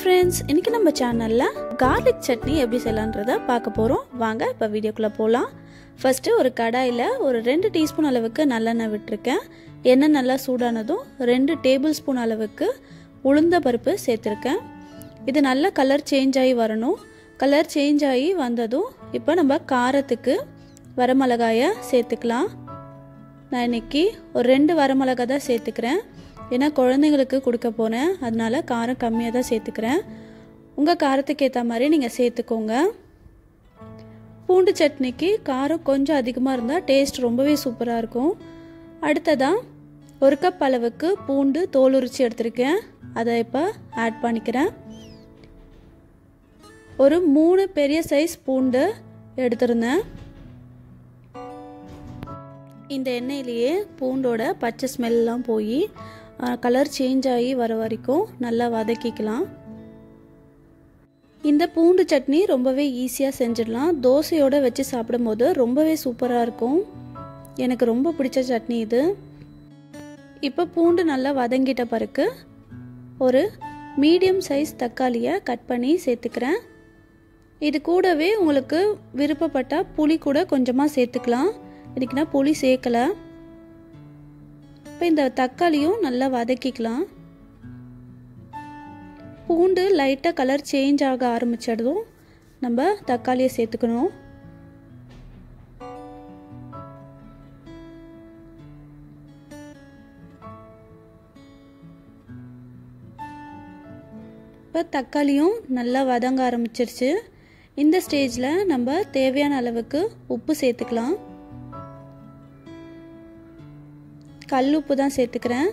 friends இன்றைக்கி நம்ம சேனலில் கார்லிக் சட்னி எப்படி செய்யலான்றதை பார்க்க போகிறோம் வாங்க இப்போ வீடியோக்குள்ளே போகலாம் ஃபஸ்ட்டு ஒரு கடாயில் ஒரு ரெண்டு டீஸ்பூன் அளவுக்கு நல்லெண்ணெய் விட்டுருக்கேன் எண்ணெய் நல்லா சூடானதும் ரெண்டு டேபிள் ஸ்பூன் அளவுக்கு உளுந்த பருப்பு சேர்த்துருக்கேன் இது நல்ல கலர் சேஞ்ச் ஆகி வரணும் கலர் சேஞ்ச் ஆகி வந்ததும் இப்போ நம்ம காரத்துக்கு வரமிளகாயை சேர்த்துக்கலாம் நான் இன்றைக்கி ஒரு ரெண்டு வரமிளகா தான் சேர்த்துக்கிறேன் ஏன்னா குழந்தைங்களுக்கு கொடுக்க போகிறேன் அதனால காரம் கம்மியாக தான் சேர்த்துக்கிறேன் உங்கள் காரத்துக்கு ஏற்ற மாதிரி நீங்கள் சேர்த்துக்கோங்க பூண்டு சட்னிக்கு காரம் கொஞ்சம் அதிகமாக இருந்தால் டேஸ்ட் ரொம்பவே சூப்பராக இருக்கும் அடுத்ததாக ஒரு கப் அளவுக்கு பூண்டு தோல் உரிச்சு எடுத்திருக்கேன் அதை இப்போ ஆட் பண்ணிக்கிறேன் ஒரு மூணு பெரிய சைஸ் பூண்டு எடுத்திருந்தேன் இந்த எண்ணெயிலேயே பூண்டோட பச்சை ஸ்மெல்லாம் போய் கலர் சேஞ்ச் ஆகி வர வரைக்கும் நல்லா வதக்கிக்கலாம் இந்த பூண்டு சட்னி ரொம்பவே ஈஸியாக செஞ்சிடலாம் தோசையோடு வச்சு சாப்பிடும் போது ரொம்பவே சூப்பராக இருக்கும் எனக்கு ரொம்ப பிடிச்ச சட்னி இது இப்போ பூண்டு நல்லா வதங்கிட்ட பிறகு ஒரு மீடியம் சைஸ் தக்காளியை கட் பண்ணி சேர்த்துக்கிறேன் இது கூடவே உங்களுக்கு விருப்பப்பட்டால் புளி கூட கொஞ்சமாக சேர்த்துக்கலாம் இதுக்கு நான் புளி சேர்க்கலை இப்போ இந்த தக்காளியும் நல்லா வதக்கிக்கலாம் பூண்டு லைட்டாக கலர் சேஞ்ச் ஆக ஆரம்பிச்சிடுதும் நம்ம தக்காளியை சேர்த்துக்கணும் இப்போ தக்காளியும் நல்லா வதங்க ஆரம்பிச்சிருச்சு இந்த ஸ்டேஜில் நம்ம தேவையான அளவுக்கு உப்பு சேர்த்துக்கலாம் கல் உப்பு தான் சேர்த்துக்கிறேன்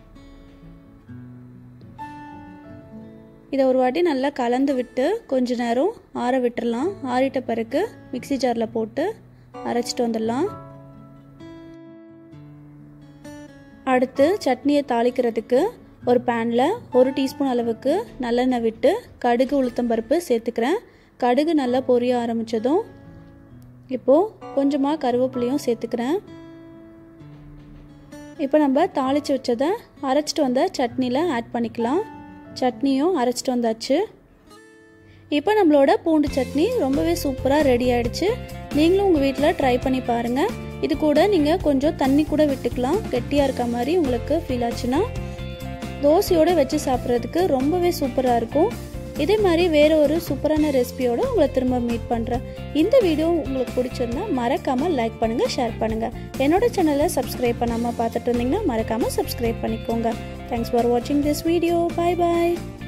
இதை ஒரு வாட்டி நல்லா கலந்து விட்டு கொஞ்ச நேரம் ஆற விட்டுடலாம் ஆறிட்ட பிறகு மிக்சி ஜாரில் போட்டு அரைச்சிட்டு வந்துடலாம் அடுத்து சட்னியை தாளிக்கிறதுக்கு ஒரு பேனில் ஒரு டீஸ்பூன் அளவுக்கு நல்லெண்ணெய் விட்டு கடுகு உளுத்தம் பருப்பு சேர்த்துக்கிறேன் கடுகு நல்லா பொரிய ஆரம்பித்ததும் இப்போது கொஞ்சமாக கருவேப்பிலையும் சேர்த்துக்கிறேன் இப்போ நம்ம தாளித்து வச்சதை அரைச்சிட்டு வந்த சட்னியில் ஆட் பண்ணிக்கலாம் சட்னியும் அரைச்சிட்டு வந்தாச்சு இப்போ நம்மளோட பூண்டு சட்னி ரொம்பவே சூப்பராக ரெடி ஆகிடுச்சு நீங்களும் உங்கள் வீட்டில் ட்ரை பண்ணி பாருங்கள் இது கூட நீங்கள் கொஞ்சம் தண்ணி கூட விட்டுக்கலாம் கெட்டியாக இருக்க மாதிரி உங்களுக்கு ஃபீல் ஆச்சுன்னா தோசையோடு வச்சு சாப்பிட்றதுக்கு ரொம்பவே சூப்பராக இருக்கும் இதே மாதிரி வேறு ஒரு சூப்பரான ரெசிபியோடு உங்களை திரும்ப மீட் பண்ணுறேன் இந்த வீடியோ உங்களுக்கு பிடிச்சிருந்தா மறக்காமல் லைக் பண்ணுங்கள் ஷேர் பண்ணுங்கள் என்னோட சேனலை சப்ஸ்கிரைப் பண்ணாமல் பார்த்துட்டு இருந்தீங்கன்னா மறக்காமல் சப்ஸ்கிரைப் பண்ணிக்கோங்க தேங்க்ஸ் ஃபார் வாட்சிங் திஸ் வீடியோ பாய் பாய்